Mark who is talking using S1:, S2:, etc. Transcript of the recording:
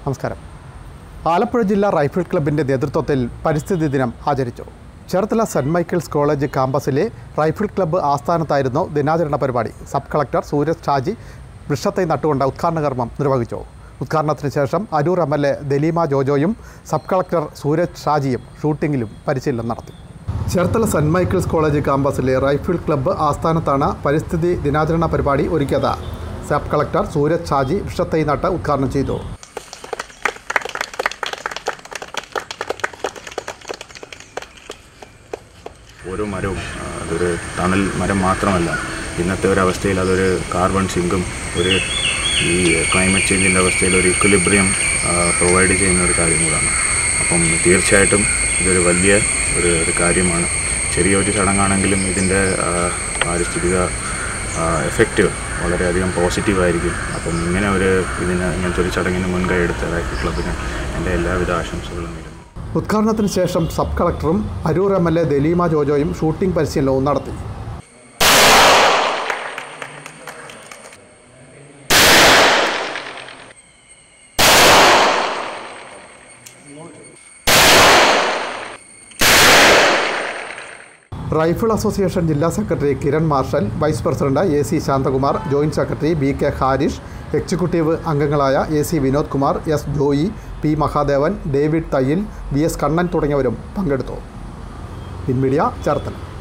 S1: നമസ്കാരം ആലപ്പുഴ ജില്ലാ റൈഫിൾ ക്ലബിൻ്റെ നേതൃത്വത്തിൽ പരിസ്ഥിതി ദിനം ആചരിച്ചു ചേർത്തല സെൻറ് മൈക്കിൾസ് കോളേജ് കാമ്പസിലെ റൈഫിൾ ക്ലബ്ബ് ആസ്ഥാനത്തായിരുന്നു ദിനാചരണ പരിപാടി സബ് കളക്ടർ സൂരജ് ഷാജി വൃക്ഷത്തെ നട്ടുകൊണ്ട് ഉദ്ഘാടന കർമ്മം നിർവഹിച്ചു ഉദ്ഘാടനത്തിന് ശേഷം Aroor M L A Dalima ജോജോയും സബ് കളക്ടർ സൂരജ് ഷാജിയും ഷൂട്ടിങ്ങിലും പരിശീലനം നടത്തി ചേർത്തല സെൻറ് മൈക്കിൾസ് കോളേജ് കാമ്പസിലെ റൈഫിൾ ക്ലബ്ബ് ആസ്ഥാനത്താണ് പരിസ്ഥിതി ദിനാചരണ പരിപാടി ഒരുക്കിയത് സബ് കളക്ടർ സൂരജ് ഷാജി വൃക്ഷത്തൈ നട്ട് ഉദ്ഘാടനം ചെയ്തു
S2: ഓരോ മരവും ആ, അതൊരു തണൽ മരം മാത്രമല്ല ഇന്നത്തെ ഒരു അവസ്ഥയിൽ അതൊരു കാർബൺ സിങ്കും ഒരു ഈ ക്ലൈമറ്റ് ചേഞ്ചിൻ്റെ അവസ്ഥയിൽ ഒരു ഇക്വലിബ്രിയം പ്രൊവൈഡ് ചെയ്യുന്ന ഒരു കാര്യം കൂടാണ് അപ്പം തീർച്ചയായിട്ടും ഇതൊരു വലിയ ഒരു ഒരു കാര്യമാണ് ചെറിയൊരു ചടങ്ങാണെങ്കിലും ഇതിൻ്റെ ആ, പാരിസ്ഥിതിക എഫക്റ്റ് വളരെയധികം പോസിറ്റീവായിരിക്കും അപ്പം ഇങ്ങനെ ഒരു ഇതിന് ഇങ്ങനത്തെ ഒരു ചടങ്ങിന് മുൻകൈ എടുത്ത റൈഫിൾ ക്ലബിന് എൻ്റെ എല്ലാവിധ ആശംസകളും നേരുന്നു
S1: ഉദ്ഘാടനത്തിന് ശേഷം സബ് കളക്ടറും Aroor M L A Dalima ജോജോയും ഷൂട്ടിംഗ് പരിശീലനവും നടത്തി റൈഫിൾ അസോസിയേഷൻ ജില്ലാ secretary Kiran Marshal vice president A C Santhakumar joint secretary B K Harish executive അംഗങ്ങളായ A C Vinod Kumar S Joy P Mahadevan David Thayyil V S Kannan തുടങ്ങിയവരും പങ്കെടുത്തു ഇൻ മീഡിയ ചേർത്തല